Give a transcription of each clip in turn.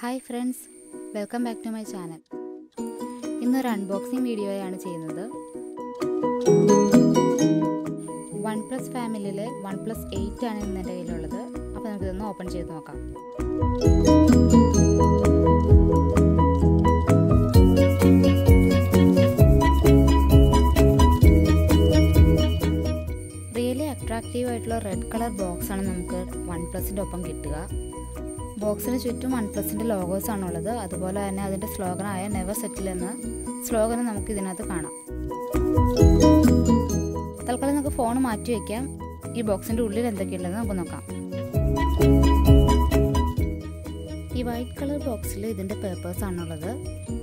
hi friends welcome back to my channel ഇന്നൊരു unboxing വീഡിയോയാണ് ചെയ്യുന്നത് വൺ പ്ലസ് ഫാമിലിയിലെ വൺ പ്ലസ് എയ്റ്റ് ആണ് ഇന്ന് എൻ്റെ കയ്യിലുള്ളത് അപ്പോൾ നമുക്കിതൊന്ന് ഓപ്പൺ ചെയ്ത് നോക്കാം റിയലി അട്രാക്റ്റീവ് ആയിട്ടുള്ള റെഡ് കളർ ബോക്സ് ആണ് നമുക്ക് വൺ പ്ലസിൻ്റെ ഒപ്പം കിട്ടുക ബോക്സിന് ചുറ്റും വൺ പ്ലസിൻ്റെ ലോഗോസ് ആണുള്ളത് അതുപോലെ തന്നെ അതിൻ്റെ സ്ലോഗനായ നെവർ സെറ്റിൽ എന്ന സ്ലോഗനം നമുക്ക് ഇതിനകത്ത് കാണാം തൽക്കാലം നമുക്ക് ഫോൺ മാറ്റി വയ്ക്കാം ഈ ബോക്സിൻ്റെ ഉള്ളിൽ എന്തൊക്കെയുണ്ടെന്ന് നമുക്ക് നോക്കാം ഈ വൈറ്റ് കളർ ബോക്സിൽ ഇതിൻ്റെ പേപ്പേഴ്സ് ആണുള്ളത്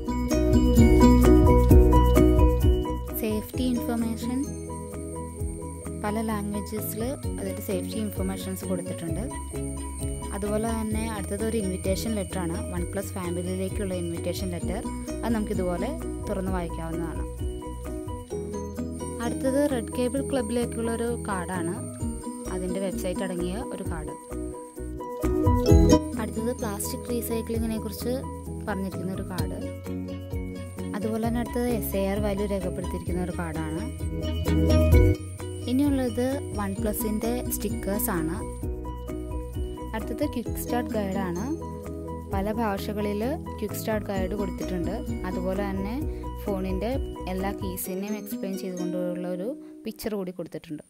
സേഫ്റ്റി ഇൻഫർമേഷൻ പല ലാംഗ്വേജസിൽ അതിൻ്റെ സേഫ്റ്റി ഇൻഫർമേഷൻസ് കൊടുത്തിട്ടുണ്ട് അതുപോലെ തന്നെ അടുത്തത് ഒരു ഇൻവിറ്റേഷൻ ലെറ്റർ ആണ് വൺ പ്ലസ് ഫാമിലിയിലേക്കുള്ള ഇൻവിറ്റേഷൻ ലെറ്റർ അത് നമുക്കിതുപോലെ തുറന്ന് വായിക്കാവുന്നതാണ് അടുത്തത് റെഡ് കേബിൾ ക്ലബിലേക്കുള്ള ഒരു കാർഡാണ് അതിൻ്റെ വെബ്സൈറ്റ് അടങ്ങിയ ഒരു കാർഡ് അടുത്തത് പ്ലാസ്റ്റിക് റീസൈക്ലിങ്ങിനെ കുറിച്ച് പറഞ്ഞിരിക്കുന്ന ഒരു കാർഡ് അതുപോലെ തന്നെ അടുത്തത് എസ് എ ആർ വാല്യൂ രേഖപ്പെടുത്തിയിരിക്കുന്ന ഒരു കാർഡാണ് ഇനിയുള്ളത് വൺ പ്ലസിൻ്റെ സ്റ്റിക്കേഴ്സ് ആണ് അടുത്തത് ക്വിക്ക് സ്റ്റാർട്ട് ഗൈഡാണ് പല ഭാഷകളിൽ ക്വിക്ക് സ്റ്റാർട്ട് ഗൈഡ് കൊടുത്തിട്ടുണ്ട് അതുപോലെ തന്നെ ഫോണിൻ്റെ എല്ലാ കീസിനെയും എക്സ്പ്ലെയിൻ ചെയ്തുകൊണ്ടുള്ള ഒരു പിക്ചർ കൂടി കൊടുത്തിട്ടുണ്ട്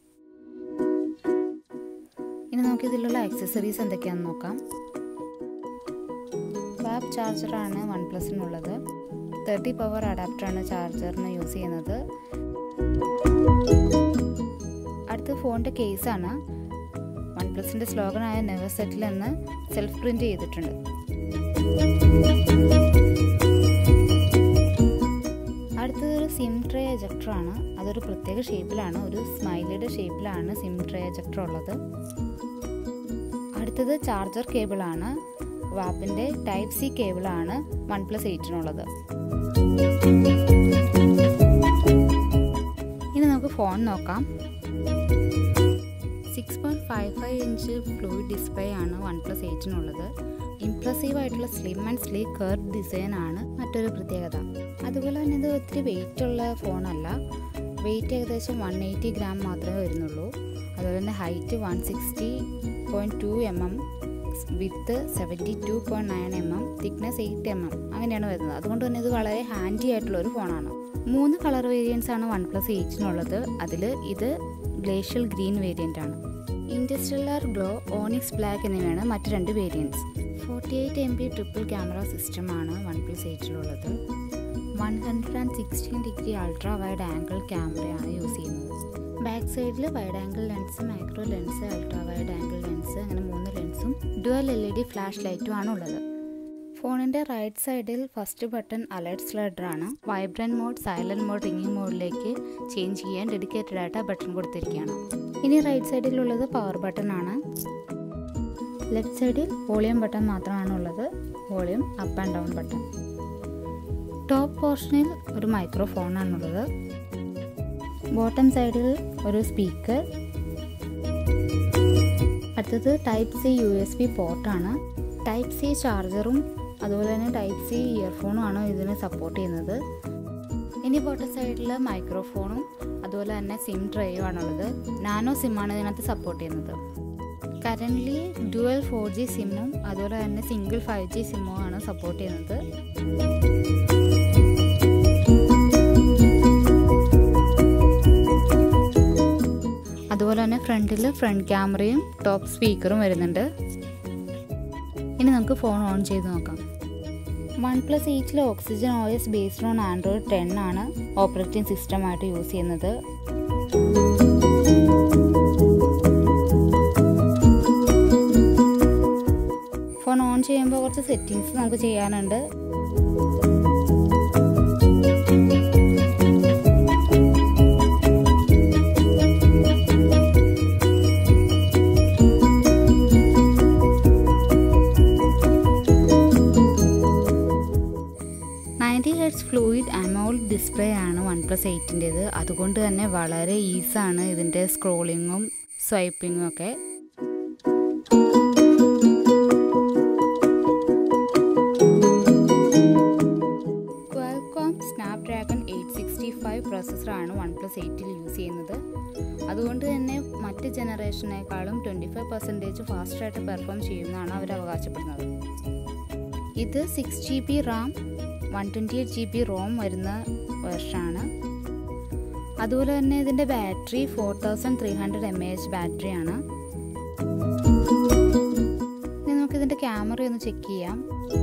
ഇനി നമുക്ക് ഇതിലുള്ള ആക്സസറീസ് എന്തൊക്കെയാണെന്ന് നോക്കാം വാപ്പ് ചാർജറാണ് വൺ പ്ലസിനുള്ളത് തേർട്ടി പവർ അഡാപ്റ്ററാണ് ചാർജറിന് യൂസ് ചെയ്യുന്നത് അടുത്ത ഫോണിൻ്റെ കേസാണ് വൺ പ്ലസിൻ്റെ സ്ലോഗനായ നെവർ സെറ്റിൽ എന്ന് സെൽഫ് പ്രിൻ്റ് ചെയ്തിട്ടുണ്ട് അടുത്തത് ഒരു സിം ട്രേ എജക്ടറാണ് അതൊരു പ്രത്യേക ഷേപ്പിലാണ് ഒരു സ്മൈലിയുടെ ഷേപ്പിലാണ് സിം ട്രേ എജക്ടർ ഉള്ളത് അടുത്തത് ചാർജർ കേബിളാണ് വാപ്പിൻ്റെ ടൈപ്പ് സി കേബിളാണ് വൺ പ്ലസ് എയ്റ്റിനുള്ളത് ഇനി നമുക്ക് ഫോൺ നോക്കാം six point five five inch fluid display ആണ് വൺ പ്ലസ് എയ്റ്റിനുള്ളത് ഇംപ്രസീവ് ആയിട്ടുള്ള slim and sleek curve design ആണ് മറ്റൊരു പ്രത്യേകത അതുപോലെ തന്നെ ഇത് ഒത്തിരി വെയിറ്റ് ഉള്ള ഫോണല്ല വെയിറ്റ് ഏകദേശം വൺ എയ്റ്റി ഗ്രാം മാത്രമേ വരുന്നുള്ളൂ അതുപോലെ തന്നെ height one sixty point two M M with seventy two point nine M M thickness eight M M അങ്ങനെയാണ് വരുന്നത് അതുകൊണ്ട് തന്നെ ഇത് വളരെ ഹാൻഡി ആയിട്ടുള്ള ഒരു ഫോണാണ് മൂന്ന് കളർ വേരിയൻസ് ആണ് വൺ പ്ലസ് എയ്റ്റിനുള്ളത് അതിൽ ഇത് ഗ്ലേഷ്യൽ ഗ്രീൻ വേരിയൻ്റ് ആണ് ഇൻഡസ്ട്രിയലർ ഗ്ലോ ഓണിക്സ് ബ്ലാക്ക് എന്നിവയാണ് മറ്റ് രണ്ട് variants forty eight M B triple camera സിസ്റ്റമാണ് വൺ പ്ലസ് എയ്റ്റിലുള്ളത് one hundred and sixteen degree ultra wide angle ക്യാമറയാണ് യൂസ് ചെയ്യുന്നത് ബാക്ക് സൈഡിൽ wide angle lens micro lens ultra wide angle lens അങ്ങനെ മൂന്ന് ലെൻസും dual L E D flash ലൈറ്റും ആണ് ഉള്ളത് ഫോണിൻ്റെ റൈറ്റ് സൈഡിൽ ഫസ്റ്റ് ബട്ടൺ അലേർട്ട് സ്ലൈഡർ ആണ് vibrant mode silent mode ringing മോഡിലേക്ക് ചേഞ്ച് ചെയ്യാൻ ഡെഡിക്കേറ്റഡ് ആയിട്ട് ബട്ടൺ കൊടുത്തിരിക്കുകയാണ് ഇനി റൈറ്റ് സൈഡിലുള്ളത് പവർ ബട്ടൺ ആണ് ലെഫ്റ്റ് സൈഡിൽ വോളിയം ബട്ടൺ മാത്രമാണ് ഉള്ളത് volume up and down button top പോർഷനിൽ ഒരു മൈക്രോഫോൺ ആണുള്ളത് ബോട്ടം സൈഡിൽ ഒരു സ്പീക്കർ അടുത്തത് type C U S B പോർട്ടാണ് ടൈപ്പ് സി ചാർജറും അതുപോലെ തന്നെ ടൈപ്പ് സി ഇയർഫോണും ആണ് ഇതിന് സപ്പോർട്ട് ചെയ്യുന്നത് ഇനി ബോട്ടം സൈഡിൽ മൈക്രോഫോണും അതുപോലെ തന്നെ സിം ട്രേയും ആണുള്ളത് നാനോ സിമ്മാണ് ഇതിനകത്ത് സപ്പോർട്ട് ചെയ്യുന്നത് കറൻ്റ്ലി ഡുവൽ ഫോർ ജി സിമ്മും അതുപോലെ തന്നെ സിംഗിൾ ഫൈവ് ജി സിമ്മും ആണ് സപ്പോർട്ട് ചെയ്യുന്നത് അതുപോലെ തന്നെ ഫ്രണ്ടിൽ ഫ്രണ്ട് ക്യാമറയും ടോപ്പ് സ്പീക്കറും വരുന്നുണ്ട് ഇനി നമുക്ക് ഫോൺ ഓൺ ചെയ്ത് നോക്കാം വൺ പ്ലസ് എയ്റ്റിലെ Oxygen O S based on Android ten ആണ് ഓപ്പറേറ്റിംഗ് സിസ്റ്റമായിട്ട് യൂസ് ചെയ്യുന്നത് ഫോൺ ഓൺ ചെയ്യുമ്പോൾ കുറച്ച് സെറ്റിങ്സ് നമുക്ക് ചെയ്യാനുണ്ട് ninety hertz fluid AMOLED display ആണ് വൺ പ്ലസ് എയ്റ്റിൻ്റേത് അതുകൊണ്ട് തന്നെ വളരെ ഈസാണ് ഇതിൻ്റെ സ്ക്രോളിങ്ങും സ്വൈപ്പിങ്ങും ഒക്കെ സെറ്റിൽ യൂസ് ചെയ്യുന്നത് അതുകൊണ്ട് തന്നെ മറ്റ് ജനറേഷനേക്കാളും ട്വൻറ്റി ഫൈവ് പെർസെൻറ്റേജ് ഫാസ്റ്റായിട്ട് പെർഫോം ചെയ്യുമെന്നാണ് അവർ അവകാശപ്പെടുന്നത് ഇത് six G B RAM one twenty eight G B ROM വരുന്ന വെർഷനാണ് അതുപോലെ തന്നെ ഇതിൻ്റെ battery four thousand three hundred M A H ബാറ്ററിയാണ് ഇനി നമുക്കിതിൻ്റെ ക്യാമറ ഒന്ന് ചെക്ക് ചെയ്യാം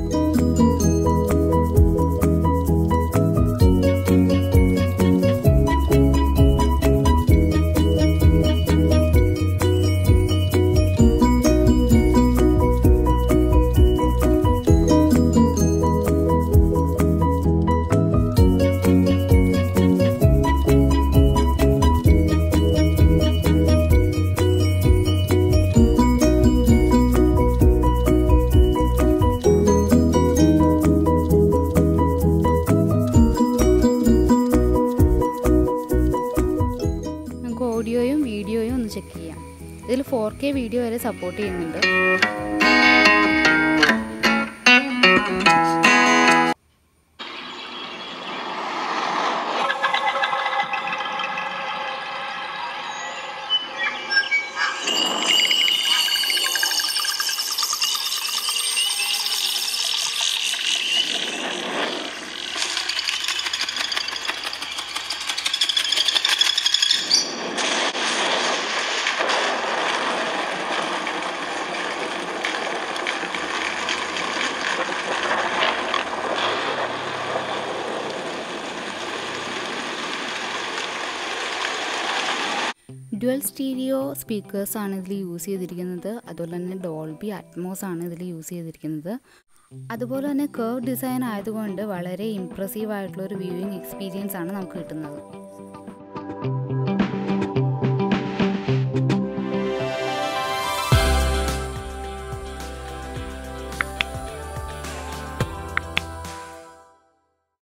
നമുക്ക് ഓഡിയോയും വീഡിയോയും ഒന്ന് ചെക്ക് ചെയ്യാം ഇതിൽ ഫോർ കെ വീഡിയോ വരെ സപ്പോർട്ട് ചെയ്യുന്നുണ്ട് ഡുവൽ സ്റ്റീരിയോ സ്പീക്കേഴ്സ് ആണ് ഇതിൽ യൂസ് ചെയ്തിരിക്കുന്നത് അതുപോലെ തന്നെ ഡോൾബി അറ്റ്മോസ് ആണ് ഇതിൽ യൂസ് ചെയ്തിരിക്കുന്നത് അതുപോലെ തന്നെ കേർവ് ഡിസൈൻ ആയതുകൊണ്ട് വളരെ ഇംപ്രസീവ് ആയിട്ടുള്ള ഒരു വ്യൂയിങ് എക്സ്പീരിയൻസ് ആണ് നമുക്ക് കിട്ടുന്നത്